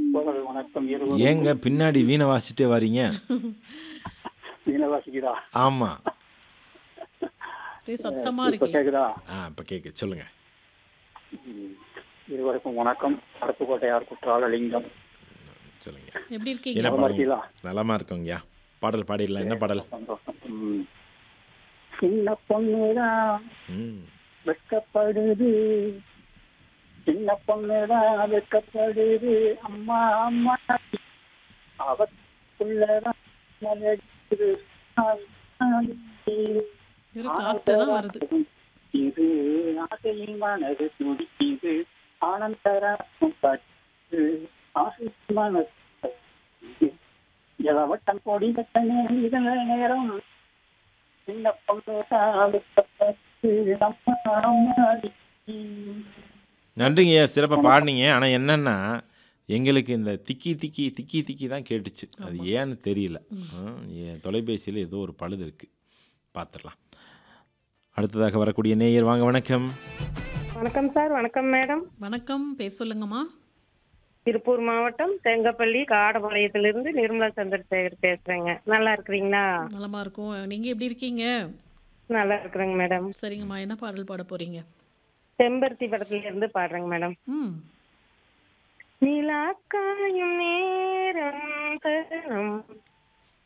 பிற்பகல் வணக்கம் இருவரும் ஏங்க பின்னாடி வீணை வாசிட்டே வரீங்க மீனவாசிக்குதா ஆமா ஒரே சத்தமா இப்ப இருக்கே கேக்குதா ஆ இப்போ கேட்க சொல்லுங்க ம். இருவருக்கும் வணக்கம் அருப்புக்கோட்டையார் குற்றாலலிங்கம் எப்படி சொல்லுங்க என்ன இருக்கீங்க நலமா பாடல் இருக்கீங்களா? நலமா இருக்கோங்கய்யா பாடல் பாடிடலாம் என்ன பாடல் சந்தோஷம் ம். சின்ன பொண்ணுதான் ம் வெட்கப்படுது சின்ன பொண்ணுதான் வெட்கப்படுது அம்மா அம்மா அவத்துள்ளதான் மலருது. ஒரு காத்து தான் வருது இது ஆசையின் மனது துடிக்குது ஆனந்தராசம் பட்டு ஆசை மனது இளவட்டம் கொடி கட்டணே இதன நேரம் சின்ன பொண்ணு வெட்கப்பட்டு அம்மா அம்மாடி நன்றிங்கய்யா சிறப்பாக பாடினீங்க ஆனால் என்னன்னா எங்களுக்கு இந்த திக்கி திக்கி திக்கி திக்கி தான் கேட்டுச்சு அது ஏன்னு தெரியல ஆ, என் தொலைபேசியில் ஏதோ ஒரு பழுது இருக்குது பார்த்துடலாம் அடுத்ததாக வரக்கூடிய நேயர் வாங்க வணக்கம் வணக்கம் சார் வணக்கம் மேடம் வணக்கம் பேர் சொல்லுங்கம்மா திருப்பூர் மாவட்டம் தேங்கப்பள்ளி காடபாளையத்திலிருந்து நிர்மலா சந்திரசேகர் பேசுறேங்க நல்லா இருக்கிறீங்களா நலமா இருக்கும் நீங்க எப்படி இருக்கீங்க நல்லா இருக்கிறேங்க மேடம் சரிங்கம்மா என்ன பாடல் பாட போறீங்க செம்பருத்தி படத்துல இருந்து பாடுறேங்க மேடம் ம் நிலாக்காயும் நேரம் தருணம்